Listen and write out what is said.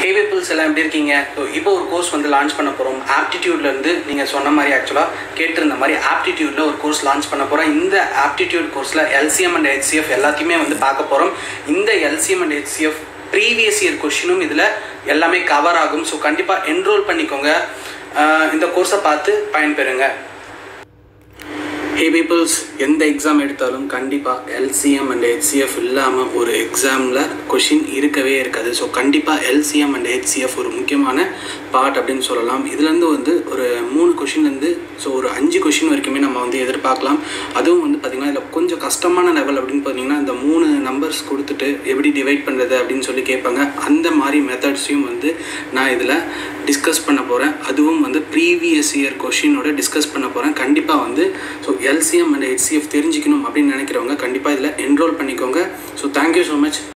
ஹே peoples எல்லாம் எப்படி இருக்கீங்க ஸோ இப்போ ஒரு கோர்ஸ் வந்து லான்ச் பண்ண போகிறோம் ஆப்டிடியூட்லேருந்து நீங்கள் சொன்ன மாதிரி ஆக்சுவலாக கேட்டிருந்த மாதிரி ஆப்டிடியூடில் ஒரு கோர்ஸ் லான்ச் பண்ண போகிறோம் இந்த ஆப்டிடியூட் கோர்ஸில் எல்சிஎம் அண்ட் ஹெச்சிஎஃப் எல்லாத்தையுமே வந்து பார்க்க போகிறோம் இந்த LCM and HCF previous year கொஷினும் இதில் எல்லாமே கவர் ஆகும் ஸோ கண்டிப்பாக என்ரோல் பண்ணிக்கோங்க ஆஹ் இந்த கோர்ஸை பார்த்து பயன்பெறுங்க ஹே பீப்புள்ஸ் எந்த எக்ஸாம் எடுத்தாலும் கண்டிப்பாக எல்சிஎம் அண்ட் ஹெச்சிஎஃப் இல்லாமல் ஒரு எக்ஸாமில் கொஷின் இருக்கவே இருக்காது ஸோ கண்டிப்பாக எல்சிஎம் அண்ட் ஹெச்சிஎஃப் ஒரு முக்கியமான பார்ட் அப்படின்னு சொல்லலாம் இதுலேருந்து வந்து ஒரு மூணு கொஷின்லேருந்து ஸோ ஒரு அஞ்சு கொஷின் வரைக்குமே நம்ம வந்து எதிர்பார்க்கலாம் அதுவும் வந்து பார்த்திங்கன்னா இதில் கொஞ்சம் கஷ்டமான லெவல் அப்படின்னு பார்த்தீங்கன்னா இந்த மூணு நம்பர்ஸ் கொடுத்துட்டு எப்படி டிவைட் பண்ணுறது அப்படின்னு சொல்லி கேட்பாங்க அந்த மாதிரி மெத்தட்ஸையும் வந்து நான் இதில் டிஸ்கஸ் பண்ண போகிறேன் அதுவும் வந்து ப்ரீவியஸ் இயர் கொஷினோட டிஸ்கஸ் பண்ண போகிறேன் கண்டிப்பாக வந்து ஸோ எல்சிஎம் அண்ட் ஹெச்சிஎஃப் தெரிஞ்சுக்கணும் அப்படின்னு நினைக்கிறவங்க கண்டிப்பாக இதில் என்ரோல் பண்ணிக்கோங்க ஸோ தேங்க்யூ ஸோ மச்